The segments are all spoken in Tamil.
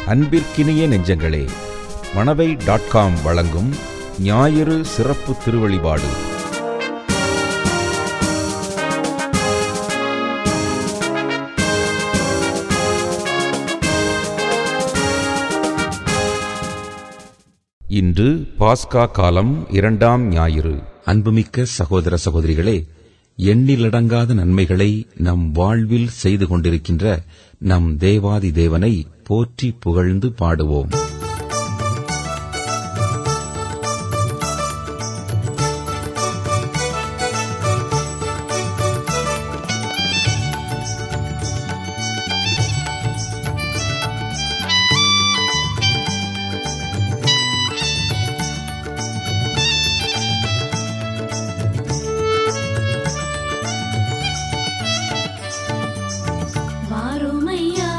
அன்பிற்கினிய நெஞ்சங்களே மணவை டாட் காம் வழங்கும் ஞாயிறு சிறப்பு திருவழிபாடு இன்று பாஸ்கா காலம் இரண்டாம் ஞாயிறு அன்புமிக்க சகோதர சகோதரிகளே எண்ணிலடங்காத நன்மைகளை நம் வாழ்வில் செய்து கொண்டிருக்கின்ற நம் தேவாதி தேவனை போற்றி புகழ்ந்து பாடுவோம் வாருமையா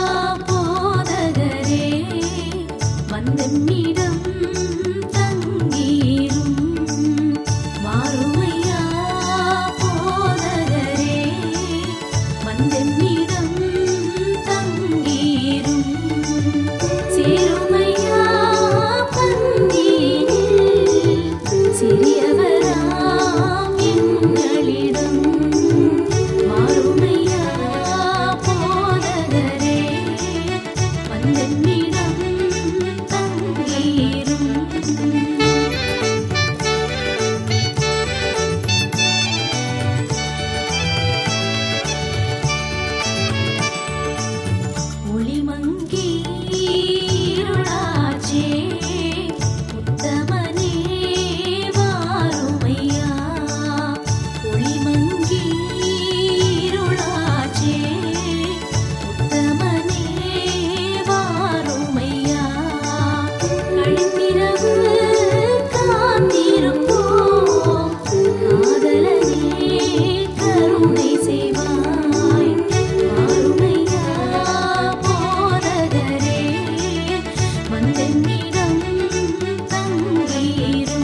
போதகரே வந்தென்னிடம் தங்கீரும் வாருமையா போதகரே வந்தென்னிடம் தங்கீரும் சேருமையா பந்தியில் சிறியவராம் எங்களிடம் மாறுமையா போதகரே வந்தென்னிடம் தங்கீரும் ஒளிமங்கி இருளாச்சே உத்தமனே வாருமையா ஒளிமங்கி இருளாச்சே உத்தமனே வாருமையா கழித்திரவு காத்திருப்போம் காதலனே கருணை செய்வாய் வாருமையா போதகரே வந்தென்னிடம் தங்கீரும்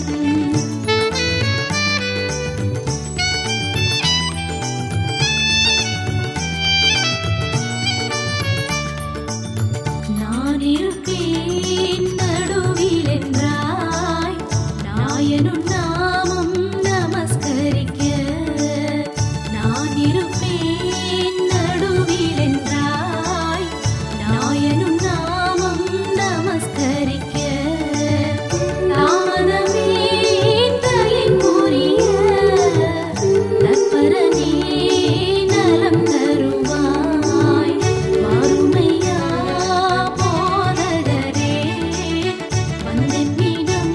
நான் இருப்பேன் நடுவில் என்றாய் நாயனும் நாமம் நமஸ்கரிக்க நான் இருப்பேன் நடுவில் என்றாய் நாயனும் நாமம் நமஸ்கரிக்க தாமதமே தயங்குரிய நற்பரனே நலம் தருவாய் வாருமையா போதகரே வந்தென்னிடம்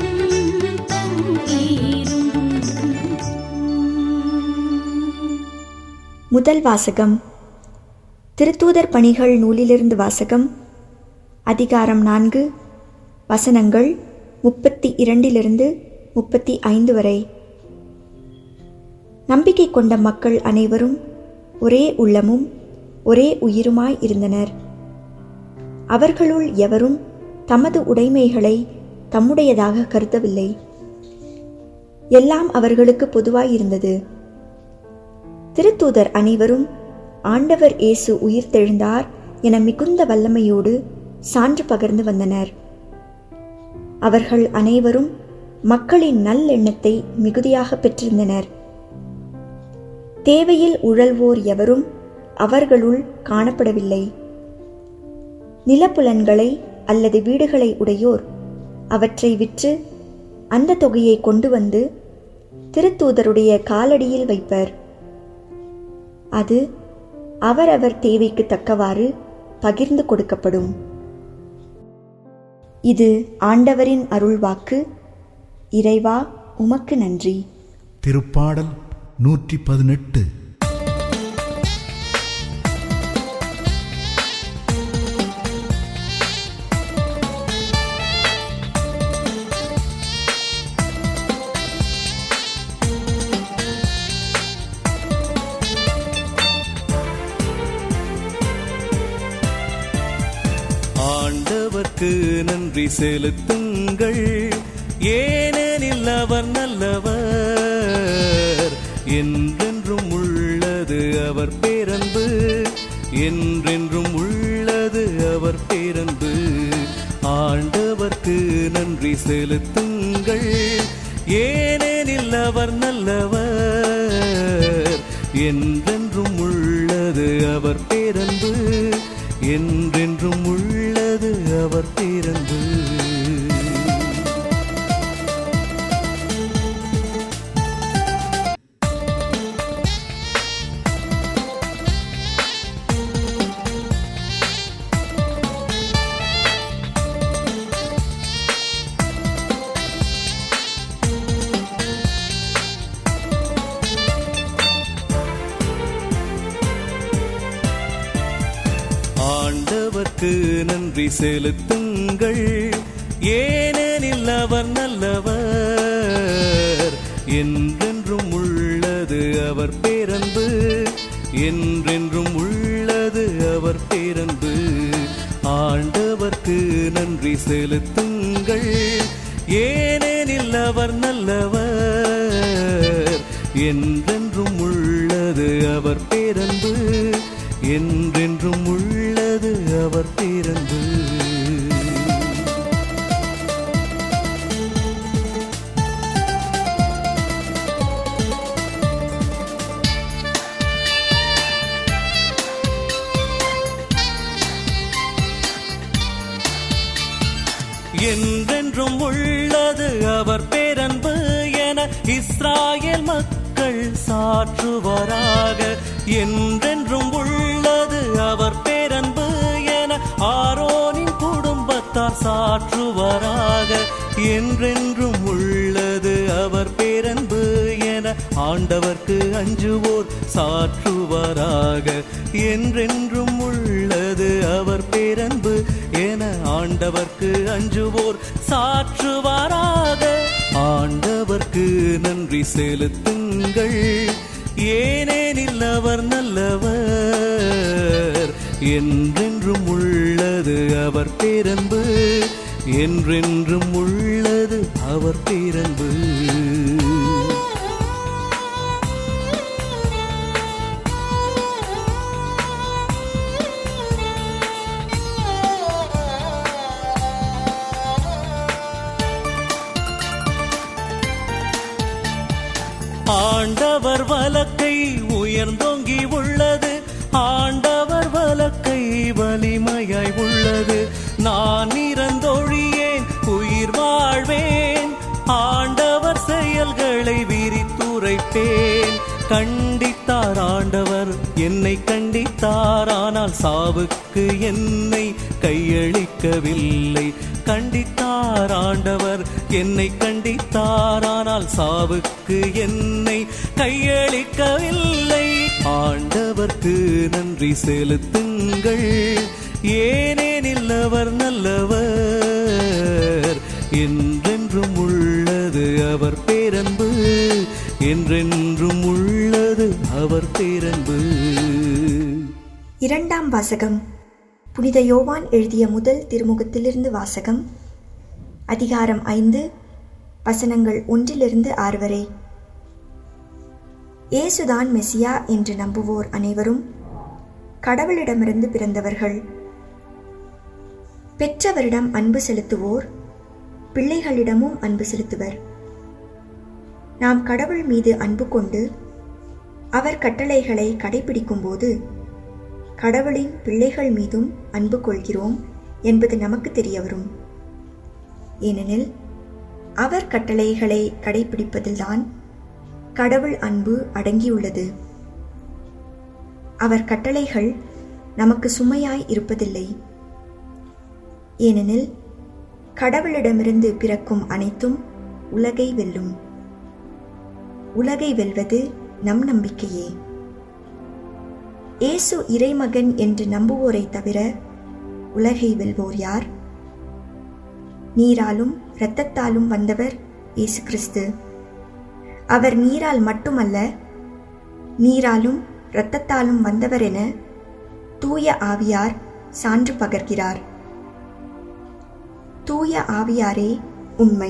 தங்கீரும் முதல் வாசகம் திருத்தூதர் பணிகள் நூலிலிருந்து வாசகம் அதிகாரம் நான்கு வசனங்கள் முப்பத்தி இரண்டிலிருந்து முப்பத்தி ஐந்து வரை நம்பிக்கை கொண்ட மக்கள் அனைவரும் ஒரே உள்ளமும் ஒரே உயிருமாய் இருந்தனர் அவர்களுள் எவரும் தமது உடைமைகளை தம்முடையதாக கருதவில்லை எல்லாம் அவர்களுக்கு பொதுவாயிருந்தது திருத்தூதர் அனைவரும் ஆண்டவர் இயேசு உயிர்த்தெழுந்தார் என மிகுந்த வல்லமையோடு சான்று பகர்ந்து வந்தனர் அவர்கள் அனைவரும் மக்களின் நல்லெண்ணத்தை மிகுதியாக பெற்றிருந்தனர் தேவையில் உழல்வோர் எவரும் அவர்களுள் காணப்படவில்லை நிலப்புலன்களை அல்லது வீடுகளை உடையோர் அவற்றை விற்று அந்த தொகையை கொண்டு வந்து திருத்தூதருடைய காலடியில் வைப்பர் அது அவரவர் தேவைக்கு தக்கவாறு பகிர்ந்து கொடுக்கப்படும் இது ஆண்டவரின் அருள்வாக்கு இறைவா உமக்கு நன்றி திருப்பாடல் நூற்றி பதினெட்டு ஆண்டவர்க்கு நன்றி செலுத்துங்கள் ஏனெனில் அவர் நல்லவர் என்றென்றும் உள்ளது அவர் பேரன்பு என்றென்றும் உள்ளது அவர் அவர் பேரன்பு ஆண்டவர்க்கு நன்றி செலுத்துங்கள் ஏனெனில் அவர் நல்லவர் என்றென்றும் உள்ளது அவர் பேரன்பு என்றென்றும் உள்ளது அவர் பேரன்பு ஆண்டவர்க்கு நன்றி செலுத்துங்கள் ஏனெனில் அவர் நல்லவர் என்றென்றும் உள்ளது அவர் பேரன்பு என்றென்றும் உள்ளது அவர் பேரன்பு ஆண்டவர்க்கு நன்றி செலுத்துங்கள் ஏனெனில் அவர் நல்லவர் என்றென்றும் உள்ளது அவர் பேரன்பு என்றென்றும் உள்ளது அவர் பேரன்பு என்றென்றும் உள்ளது அவர் பேரன்பு என இஸ்ராயேல் மக்கள் சாற்றுவாராக என்றென்றும் உள்ளது அவர் பேரன்பு என ஆரோனின் குடும்பத்தார் சாற்றுவாராக என்றென்றும் உள்ளது அவர் பேரன்பு என ஆண்டவர்க்கு அஞ்சுவோர் சாற்றுவாராக என்றென்றும் உள்ளது அவர் பேரன்பு என ஆண்டவர்க்கு அஞ்சுவோர் சாற்றுவாராக ஆண்டவர்க்கு நன்றி செலுத்துங்கள் ஏனெனில் அவர் நல்லவர் என்றென்றும் உள்ளது அவர் பேரன்பு என்றென்றும் உள்ளது அவர் பேரன்பு ஆண்டவர் வலக்கை உயர்ந்தோங்கி உள்ளது ஆண்டவர் வலக்கை வலிமையாய் உள்ளது நான் இறந்தொழியேன் உயிர் வாழ்வேன் ஆண்டவர் செயல்களை விரித்துரைப்பேன் கண்டித்தார் ஆண்டவர் என்னை கண்டித்தார் ஆனால் சாவுக்கு என்னை கையளிக்கவில்லை கண்டித்தார் ஆண்டவர் என்னை கண்டித்தார் ஆனால் சாவுக்கு என்னை கையளிக்கவில்லை ஆண்டவர்க்கு நன்றி செலுத்துங்கள் ஏனெனில் அவர் நல்லவர் என்றென்றும் உள்ளது அவர் பேரன்பு என்றென்றும் உள்ளது அவர் பேரன்பு இரண்டாம் வாசகம் புனித யோவான் எழுதிய முதல் திருமுகத்திலிருந்து வாசகம் அதிகாரம் ஐந்து வசனங்கள் ஒன்றிலிருந்து ஆறு வரை இயேசுதான் மெசியா என்று நம்புவோர் அனைவரும் கடவுளிடமிருந்து பிறந்தவர்கள் பெற்றவரிடம் அன்பு செலுத்துவோர் பிள்ளைகளிடமும் அன்பு செலுத்துவர் நாம் கடவுள் மீது அன்பு கொண்டு அவர் கட்டளைகளை கடைபிடிக்கும்போது கடவுளின் பிள்ளைகள் மீதும் அன்பு கொள்கிறோம் என்பது நமக்கு தெரிய வரும் ஏனெனில் அவர் கட்டளைகளை கடைபிடிப்பதில்தான் கடவுள் அன்பு அடங்கியுள்ளது அவர் கட்டளைகள் நமக்கு சுமையாய் இருப்பதில்லை ஏனெனில் கடவுளிடமிருந்து பிறக்கும் அனைத்தும் உலகை வெல்லும் உலகை வெல்வது நம் நம்பிக்கையே இயேசு இறைமகன் என்று நம்புவோரை தவிர உலகை வெல்வோர் யார் நீராலும் இரத்தத்தாலும் வந்தவர் இயேசு கிறிஸ்து அவர் நீரால் மட்டுமல்ல நீராலும் இரத்தத்தாலும் வந்தவர் என தூய ஆவியார் சான்று பகர்கிறார் தூய ஆவியாரே உண்மை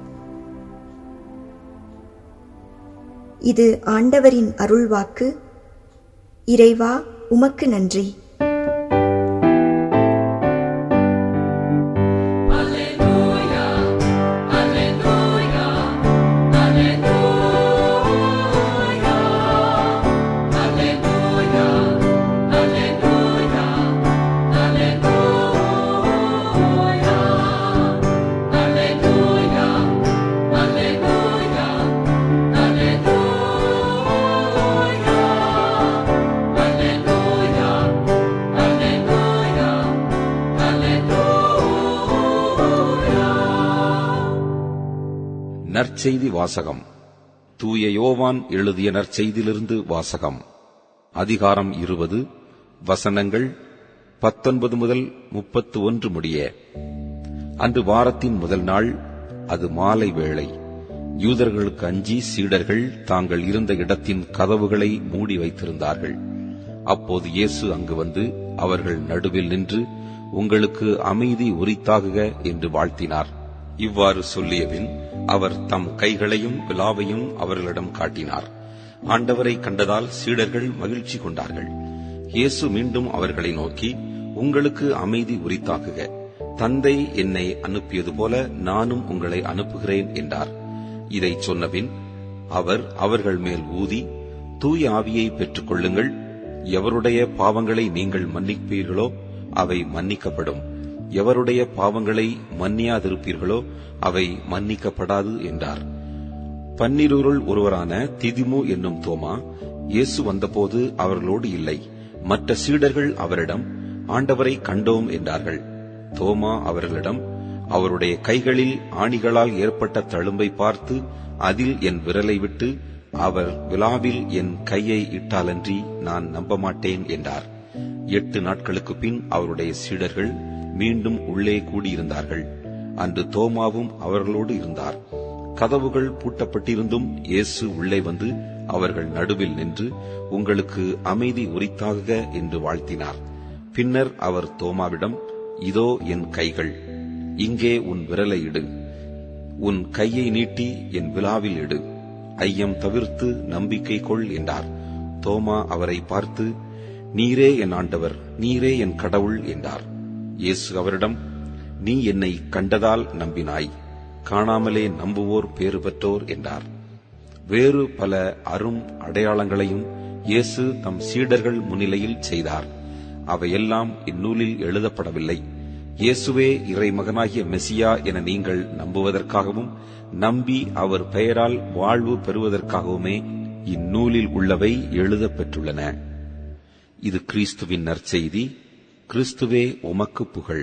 இது ஆண்டவரின் அருள்வாக்கு இறைவா உமக்கு நன்றி நற்செய்தி வாசகம் தூய யோவான் எழுதிய நற்செய்தியிலிருந்து வாசகம் அதிகாரம் இருபது வசனங்கள் பத்தொன்பது முதல் முப்பத்து ஒன்று முடிய அன்று வாரத்தின் முதல் நாள் அது மாலை வேளை யூதர்களுக்கு அஞ்சி சீடர்கள் தாங்கள் இருந்த இடத்தின் கதவுகளை மூடி வைத்திருந்தார்கள் அப்போது இயேசு அங்கு வந்து அவர்கள் நடுவில் நின்று உங்களுக்கு அமைதி உரித்தாகுக என்று வாழ்த்தினார் இவ்வாறு சொல்லியபின் அவர் தம் கைகளையும் விலாவையும் அவர்களிடம் காட்டினார் ஆண்டவரை கண்டதால் சீடர்கள் மகிழ்ச்சி கொண்டார்கள் இயேசு மீண்டும் அவர்களை நோக்கி உங்களுக்கு அமைதி உரித்தாக்குக தந்தை என்னை அனுப்பியது போல நானும் உங்களை அனுப்புகிறேன் என்றார் இதை சொன்னபின் அவர் அவர்கள் மேல் ஊதி தூய ஆவியை பெற்றுக் கொள்ளுங்கள் எவருடைய பாவங்களை நீங்கள் மன்னிப்பீர்களோ அவை மன்னிக்கப்படும் எவருடைய பாவங்களை மன்னியாதிருப்பீர்களோ அவை மன்னிக்கப்படாது என்றார் பன்னிரூருள் ஒருவரான திதிமு என்னும் தோமா இயேசு வந்தபோது அவர்களோடு இல்லை மற்ற சீடர்கள் அவரிடம் ஆண்டவரை கண்டோம் என்றார்கள் தோமா அவர்களிடம் அவருடைய கைகளில் ஆணிகளால் ஏற்பட்ட தழும்பை பார்த்து அதில் என் விரலை விட்டு அவர் விழாவில் என் கையை இட்டாலன்றி நான் நம்ப மாட்டேன் என்றார் எட்டு நாட்களுக்கு பின் அவருடைய சீடர்கள் மீண்டும் உள்ளே கூடியிருந்தார்கள் அன்று தோமாவும் அவர்களோடு இருந்தார் கதவுகள் பூட்டப்பட்டிருந்தும் இயேசு உள்ளே வந்து அவர்கள் நடுவில் நின்று உங்களுக்கு அமைதி உரித்தாகுக என்று வாழ்த்தினார் பின்னர் அவர் தோமாவிடம் இதோ என் கைகள் இங்கே உன் விரலை இடு உன் கையை நீட்டி என் விழாவில் இடு ஐயம் தவிர்த்து நம்பிக்கை கொள் என்றார் தோமா அவரை பார்த்து நீரே என் ஆண்டவர் நீரே என் கடவுள் என்றார் இயேசு அவரிடம் நீ என்னை கண்டதால் நம்பினாய் காணாமலே நம்புவோர் பேறு பெற்றோர் என்றார் வேறு பல அரும் அடையாளங்களையும் இயேசு தம் சீடர்கள் முன்னிலையில் செய்தார் அவையெல்லாம் இந்நூலில் எழுதப்படவில்லை இயேசுவே இறைமகனாகிய மெசியா என நீங்கள் நம்புவதற்காகவும் நம்பி அவர் பெயரால் வாழ்வு பெறுவதற்காகவுமே இந்நூலில் உள்ளவை எழுதப் பெற்றுள்ளன இது கிறிஸ்துவின் நற்செய்தி கிறிஸ்துவே உமக்கு புகழ்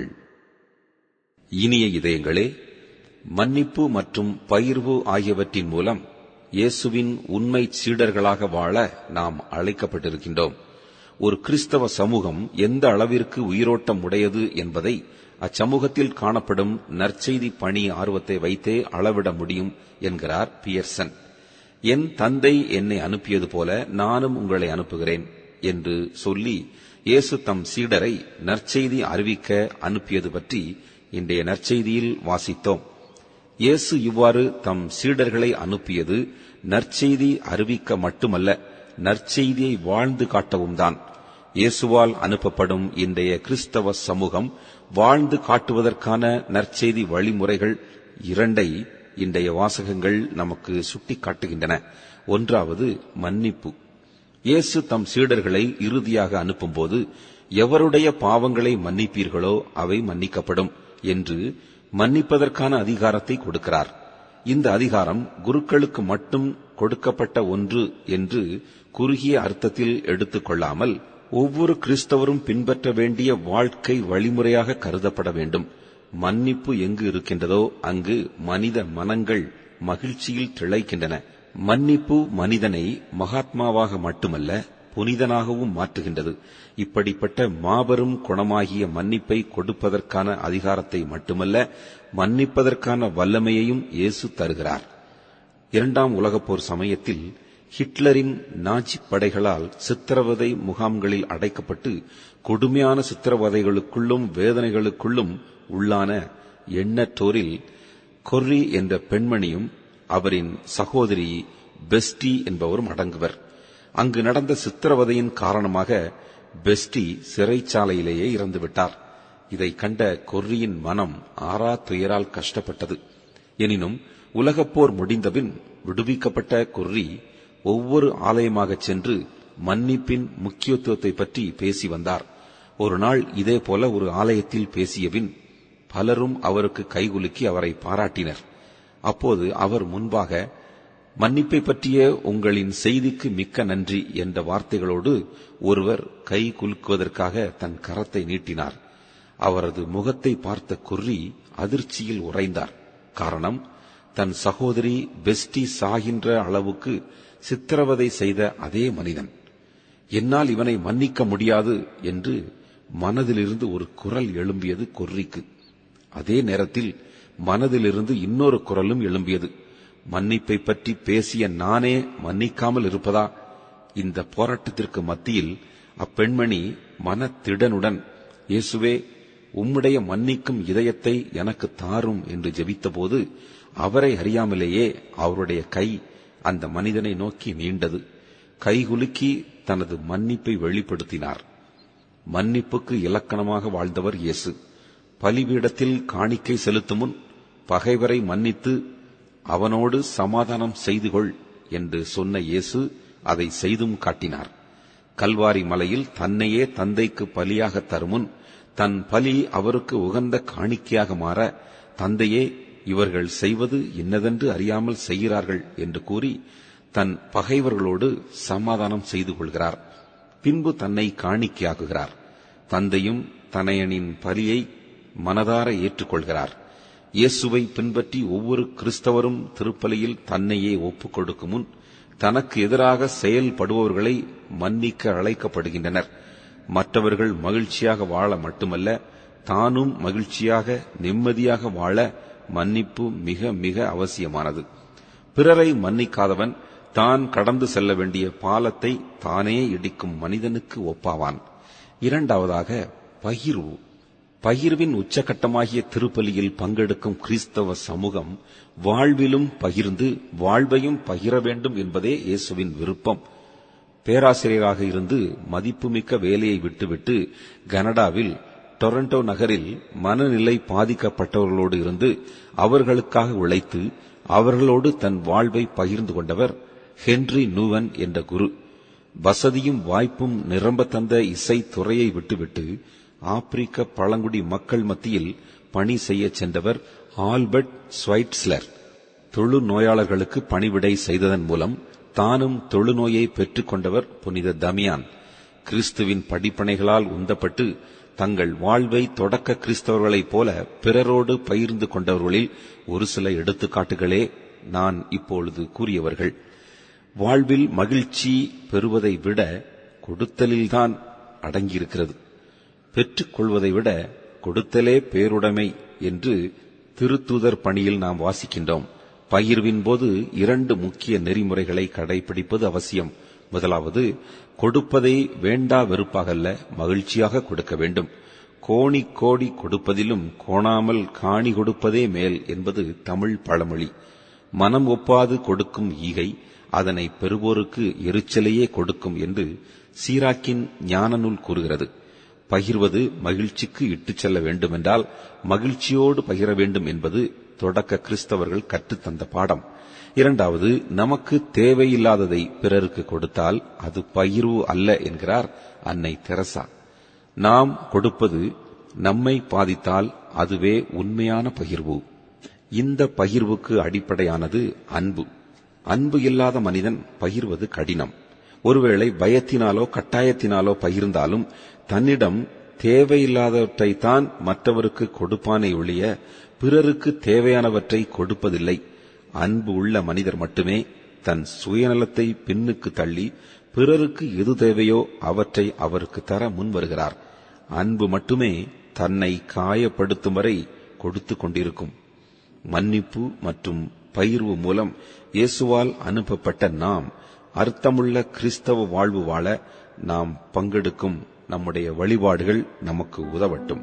இனிய இதயங்களே மன்னிப்பு மற்றும் பகிர்வு ஆகியவற்றின் மூலம் இயேசுவின் உண்மை சீடர்களாக வாழ நாம் அழைக்கப்பட்டிருக்கின்றோம் ஒரு கிறிஸ்தவ சமூகம் எந்த அளவிற்கு உயிரோட்டம் உடையது என்பதை அச்சமூகத்தில் காணப்படும் நற்செய்தி பணி ஆர்வத்தை வைத்தே அளவிட முடியும் என்கிறார் பியர்சன் என் தந்தை என்னை அனுப்பியது போல நானும் உங்களை அனுப்புகிறேன் என்று சொல்லி இயேசு தம் சீடரை நற்செய்தி அறிவிக்க அனுப்பியது பற்றி இன்றைய நற்செய்தியில் வாசித்தோம் இயேசு இவ்வாறு தம் சீடர்களை அனுப்பியது நற்செய்தி அறிவிக்க மட்டுமல்ல நற்செய்தியை வாழ்ந்து காட்டவும் தான் இயேசுவால் அனுப்பப்படும் இன்றைய கிறிஸ்தவ சமூகம் வாழ்ந்து காட்டுவதற்கான நற்செய்தி வழிமுறைகள் இரண்டை இன்றைய வாசகங்கள் நமக்கு சுட்டிக்காட்டுகின்றன ஒன்றாவது மன்னிப்பு இயேசு தம் சீடர்களை இறுதியாக அனுப்பும்போது எவருடைய பாவங்களை மன்னிப்பீர்களோ அவை மன்னிக்கப்படும் என்று மன்னிப்பதற்கான அதிகாரத்தை கொடுக்கிறார் இந்த அதிகாரம் குருக்களுக்கு மட்டும் கொடுக்கப்பட்ட ஒன்று என்று குறுகிய அர்த்தத்தில் எடுத்துக் கொள்ளாமல் ஒவ்வொரு கிறிஸ்தவரும் பின்பற்ற வேண்டிய வாழ்க்கை வழிமுறையாக கருதப்பட வேண்டும் மன்னிப்பு எங்கு இருக்கின்றதோ அங்கு மனித மனங்கள் மகிழ்ச்சியில் திளைக்கின்றன மன்னிப்பு மனிதனை மகாத்மாவாக மட்டுமல்ல புனிதனாகவும் மாற்றுகின்றது இப்படிப்பட்ட மாபெரும் குணமாகிய மன்னிப்பை கொடுப்பதற்கான அதிகாரத்தை மட்டுமல்ல மன்னிப்பதற்கான வல்லமையையும் இயேசு தருகிறார் இரண்டாம் உலகப்போர் சமயத்தில் ஹிட்லரின் நாஜி படைகளால் சித்திரவதை முகாம்களில் அடைக்கப்பட்டு கொடுமையான சித்திரவதைகளுக்குள்ளும் வேதனைகளுக்குள்ளும் உள்ளான எண்ணற்றோரில் கொர்ரி என்ற பெண்மணியும் அவரின் சகோதரி பெஸ்டி என்பவரும் அடங்குவர் அங்கு நடந்த சித்திரவதையின் காரணமாக பெஸ்டி சிறைச்சாலையிலேயே இறந்துவிட்டார் இதை கண்ட கொர்ரியின் மனம் ஆறா துயரால் கஷ்டப்பட்டது எனினும் உலகப்போர் முடிந்தபின் விடுவிக்கப்பட்ட கொர்ரி ஒவ்வொரு ஆலயமாகச் சென்று மன்னிப்பின் முக்கியத்துவத்தை பற்றி பேசி வந்தார் ஒரு நாள் இதேபோல ஒரு ஆலயத்தில் பேசியபின் பலரும் அவருக்கு கைகுலுக்கி அவரை பாராட்டினர் அப்போது அவர் முன்பாக மன்னிப்பை பற்றிய உங்களின் செய்திக்கு மிக்க நன்றி என்ற வார்த்தைகளோடு ஒருவர் கை குலுக்குவதற்காக தன் கரத்தை நீட்டினார் அவரது முகத்தை பார்த்த குர்ரி அதிர்ச்சியில் உறைந்தார் காரணம் தன் சகோதரி பெஸ்டி சாகின்ற அளவுக்கு சித்திரவதை செய்த அதே மனிதன் என்னால் இவனை மன்னிக்க முடியாது என்று மனதிலிருந்து ஒரு குரல் எழும்பியது கொர்ரிக்கு அதே நேரத்தில் மனதிலிருந்து இன்னொரு குரலும் எழும்பியது மன்னிப்பை பற்றி பேசிய நானே மன்னிக்காமல் இருப்பதா இந்த போராட்டத்திற்கு மத்தியில் அப்பெண்மணி மனத்திடனுடன் இயேசுவே உம்முடைய மன்னிக்கும் இதயத்தை எனக்கு தாரும் என்று ஜெபித்தபோது அவரை அறியாமலேயே அவருடைய கை அந்த மனிதனை நோக்கி நீண்டது கைகுலுக்கி தனது மன்னிப்பை வெளிப்படுத்தினார் மன்னிப்புக்கு இலக்கணமாக வாழ்ந்தவர் இயேசு பலிபீடத்தில் காணிக்கை செலுத்தும் முன் பகைவரை மன்னித்து அவனோடு சமாதானம் செய்து கொள் என்று சொன்ன இயேசு அதை செய்தும் காட்டினார் கல்வாரி மலையில் தன்னையே தந்தைக்கு பலியாக தருமுன் தன் பலி அவருக்கு உகந்த காணிக்கையாக மாற தந்தையே இவர்கள் செய்வது இன்னதென்று அறியாமல் செய்கிறார்கள் என்று கூறி தன் பகைவர்களோடு சமாதானம் செய்து கொள்கிறார் பின்பு தன்னை காணிக்கையாக்குகிறார் தந்தையும் தனையனின் பலியை மனதார ஏற்றுக்கொள்கிறார் இயேசுவை பின்பற்றி ஒவ்வொரு கிறிஸ்தவரும் திருப்பலியில் தன்னையே ஒப்புக் கொடுக்கும் முன் தனக்கு எதிராக செயல்படுபவர்களை மன்னிக்க அழைக்கப்படுகின்றனர் மற்றவர்கள் மகிழ்ச்சியாக வாழ மட்டுமல்ல தானும் மகிழ்ச்சியாக நிம்மதியாக வாழ மன்னிப்பு மிக மிக அவசியமானது பிறரை மன்னிக்காதவன் தான் கடந்து செல்ல வேண்டிய பாலத்தை தானே இடிக்கும் மனிதனுக்கு ஒப்பாவான் இரண்டாவதாக பகிர்வு பகிர்வின் உச்சகட்டமாகிய திருப்பலியில் பங்கெடுக்கும் கிறிஸ்தவ சமூகம் வாழ்விலும் பகிர்ந்து வாழ்வையும் பகிர வேண்டும் என்பதே இயேசுவின் விருப்பம் பேராசிரியராக இருந்து மதிப்புமிக்க வேலையை விட்டுவிட்டு கனடாவில் டொரண்டோ நகரில் மனநிலை பாதிக்கப்பட்டவர்களோடு இருந்து அவர்களுக்காக உழைத்து அவர்களோடு தன் வாழ்வை பகிர்ந்து கொண்டவர் ஹென்றி நூவன் என்ற குரு வசதியும் வாய்ப்பும் நிரம்ப தந்த இசை துறையை விட்டுவிட்டு ஆப்பிரிக்க பழங்குடி மக்கள் மத்தியில் பணி செய்யச் சென்றவர் ஆல்பர்ட் ஸ்வைட்ஸ்லர் தொழு நோயாளர்களுக்கு பணிவிடை செய்ததன் மூலம் தானும் தொழுநோயை பெற்றுக் கொண்டவர் புனித தமியான் கிறிஸ்துவின் படிப்பனைகளால் உந்தப்பட்டு தங்கள் வாழ்வை தொடக்க கிறிஸ்தவர்களைப் போல பிறரோடு பகிர்ந்து கொண்டவர்களில் ஒரு சில எடுத்துக்காட்டுகளே நான் இப்பொழுது கூறியவர்கள் வாழ்வில் மகிழ்ச்சி பெறுவதை விட கொடுத்தலில்தான் அடங்கியிருக்கிறது பெற்றுக்கொள்வதை விட கொடுத்தலே பேருடைமை என்று திருத்தூதர் பணியில் நாம் வாசிக்கின்றோம் பகிர்வின் போது இரண்டு முக்கிய நெறிமுறைகளை கடைபிடிப்பது அவசியம் முதலாவது கொடுப்பதை வேண்டா வெறுப்பாகல்ல மகிழ்ச்சியாக கொடுக்க வேண்டும் கோணி கோடி கொடுப்பதிலும் கோணாமல் காணி கொடுப்பதே மேல் என்பது தமிழ் பழமொழி மனம் ஒப்பாது கொடுக்கும் ஈகை அதனை பெறுவோருக்கு எரிச்சலையே கொடுக்கும் என்று சீராக்கின் ஞான நூல் கூறுகிறது பகிர்வது மகிழ்ச்சிக்கு இட்டுச் செல்ல வேண்டுமென்றால் மகிழ்ச்சியோடு பகிர வேண்டும் என்பது தொடக்க கிறிஸ்தவர்கள் கற்றுத்தந்த பாடம் இரண்டாவது நமக்கு தேவையில்லாததை பிறருக்கு கொடுத்தால் அது பகிர்வு அல்ல என்கிறார் அன்னை தெரசா நாம் கொடுப்பது நம்மை பாதித்தால் அதுவே உண்மையான பகிர்வு இந்த பகிர்வுக்கு அடிப்படையானது அன்பு அன்பு இல்லாத மனிதன் பகிர்வது கடினம் ஒருவேளை பயத்தினாலோ கட்டாயத்தினாலோ பகிர்ந்தாலும் தன்னிடம் தேவையில்லாதவற்றைத்தான் மற்றவருக்கு கொடுப்பானே ஒழிய பிறருக்கு தேவையானவற்றை கொடுப்பதில்லை அன்பு உள்ள மனிதர் மட்டுமே தன் சுயநலத்தை பின்னுக்கு தள்ளி பிறருக்கு எது தேவையோ அவற்றை அவருக்கு தர முன்வருகிறார் அன்பு மட்டுமே தன்னை காயப்படுத்தும் வரை கொடுத்து கொண்டிருக்கும் மன்னிப்பு மற்றும் பகிர்வு மூலம் இயேசுவால் அனுப்பப்பட்ட நாம் அர்த்தமுள்ள கிறிஸ்தவ வாழ்வு வாழ நாம் பங்கெடுக்கும் நம்முடைய வழிபாடுகள் நமக்கு உதவட்டும்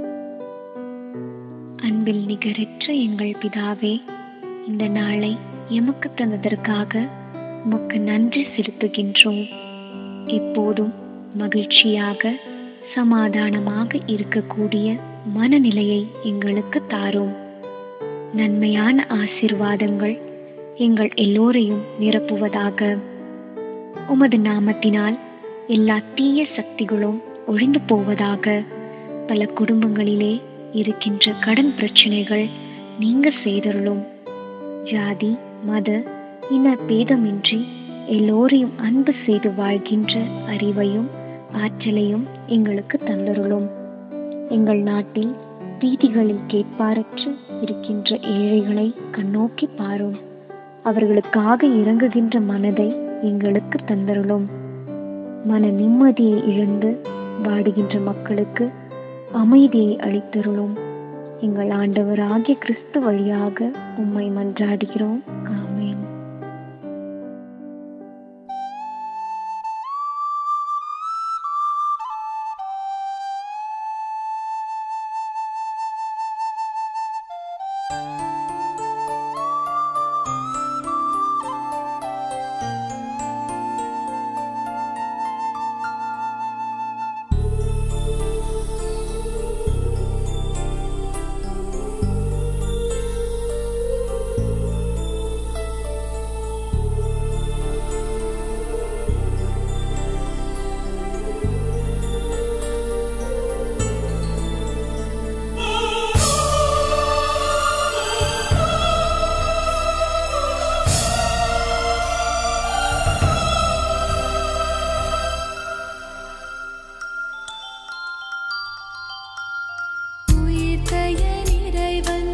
அன்பில் நிகரற்ற எங்கள் பிதாவே இந்த நாளை எமக்கு தந்ததற்காக உமக்கு நன்றி செலுத்துகின்றோம் எப்போதும் மகிழ்ச்சியாக சமாதானமாக இருக்கக்கூடிய மனநிலையை எங்களுக்கு தாரும் நன்மையான ஆசிர்வாதங்கள் எங்கள் எல்லோரையும் நிரப்புவதாக உமது நாமத்தினால் எல்லா தீய சக்திகளும் ஒழிந்து போவதாக பல குடும்பங்களிலே இருக்கின்ற கடன் பிரச்சனைகள் நீங்க செய்தருளும் ஜாதி மத இன பேதமின்றி எல்லோரையும் அன்பு செய்து வாழ்கின்ற அறிவையும் ஆற்றலையும் எங்களுக்கு தந்தருளும் எங்கள் நாட்டில் வீதிகளில் கேட்பாரற்று இருக்கின்ற ஏழைகளை கண்ணோக்கி பாரும் அவர்களுக்காக இறங்குகின்ற மனதை எங்களுக்கு தந்தருளும் மன நிம்மதியை இழந்து வாடுகின்ற மக்களுக்கு அமைதியை அளித்தருளும் எங்கள் ஆண்டவராகிய கிறிஸ்து வழியாக உம்மை மன்றாடுகிறோம் ஆமென் உயிர்த்தய இறைவன்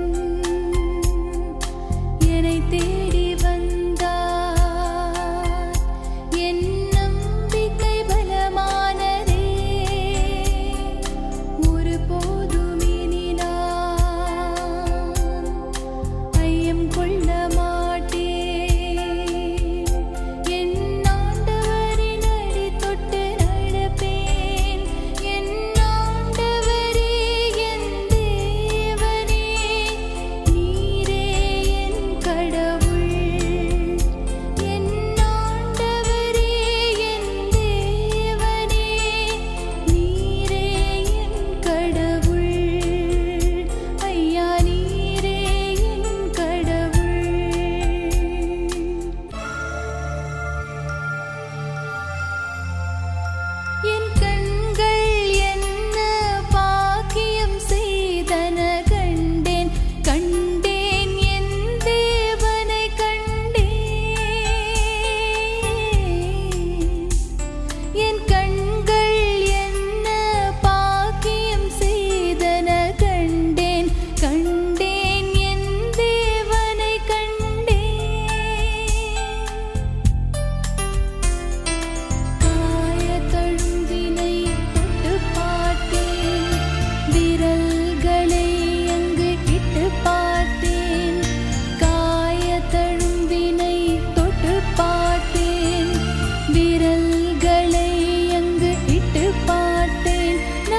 என்னை தேடி வந்தார் என் நம்பிக்கை பலமானதே ஒருபோதும் இனி நான் ஐயம் கொள்ள மாட்டேன் என் ஆண்டவரின் அடி தொட்டு நடப்பேன் என் ஆண்டவரே என் தேவனே நீரே என் கடவுள் என் ஆண்டவரே என் தேவனே நீரே என் கடவுள் ஐயா நீரே என் கடவுள் என் கண்கள் என்ன பாக்கியம் செய்தன கண்டேன் கண்டேன் என் தேவனை கண்டேன் என் கண்கள் என்ன பாக்கியம் செய்தன கண்டேன் கண்டேன் என் தேவனை கண்டேன் காயத்தழும்பினை தொட்டு பார்த்தேன் விரல்களை அங்கு இட்டு பார்த்தேன் காயத்தழும்பினை தொட்டு பார்த்தேன் விரல்களை அங்கு இட்டு பார்த்தேன்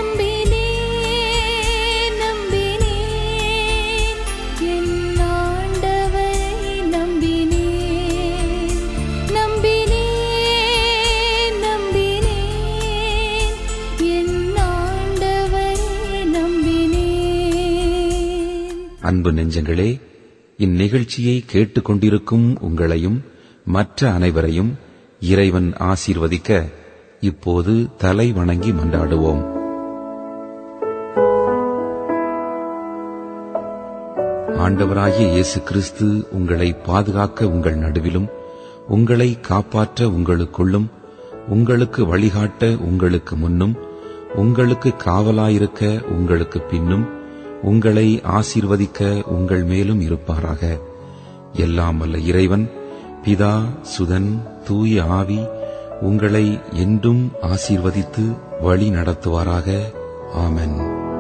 நம்பினேன் நம்பினேன் என் ஆண்டவரை நம்பினேன் நம்பினேன் நம்பினேன் என் ஆண்டவரை நம்பினேன் அன்பு நெஞ்சங்களே இந்நிகழ்ச்சியை கேட்டுக்கொண்டிருக்கும் உங்களையும் மற்ற அனைவரையும் இறைவன் ஆசீர்வதிக்க இப்போது தலை வணங்கி மன்றாடுவோம் ஆண்டவராகிய இயேசு கிறிஸ்து உங்களை பாதுகாக்க உங்கள் நடுவிலும் உங்களை காப்பாற்ற உங்களுக்குள்ளும் உங்களுக்கு வழிகாட்ட உங்களுக்கு முன்னும் உங்களுக்கு காவலாயிருக்க உங்களுக்கு பின்னும் உங்களை ஆசீர்வதிக்க உங்கள் மேலும் இருப்பாராக எல்லாம் வல்ல இறைவன் பிதா சுதன் தூய ஆவி உங்களை என்றும் ஆசீர்வதித்து வழி நடத்துவாராக ஆமென்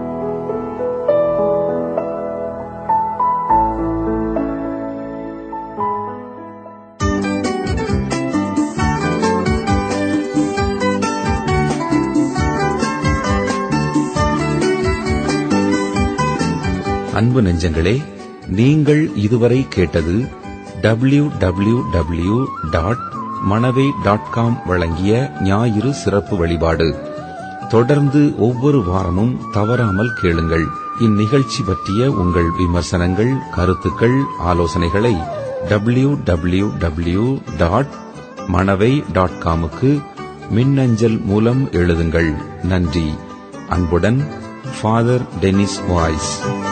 அன்பு நெஞ்சங்களே நீங்கள் இதுவரை கேட்டது W W W dot Manavai dot com வழங்கிய ஞாயிறு சிறப்பு வழிபாடு தொடர்ந்து ஒவ்வொரு வாரமும் தவறாமல் கேளுங்கள் இந்நிகழ்ச்சி பற்றிய உங்கள் விமர்சனங்கள் கருத்துக்கள் ஆலோசனைகளை W W W dot Manavai dot காமுக்கு மின்னஞ்சல் மூலம் எழுதுங்கள் நன்றி அன்புடன் ஃபாதர் டெனிஸ் வாய்ஸ்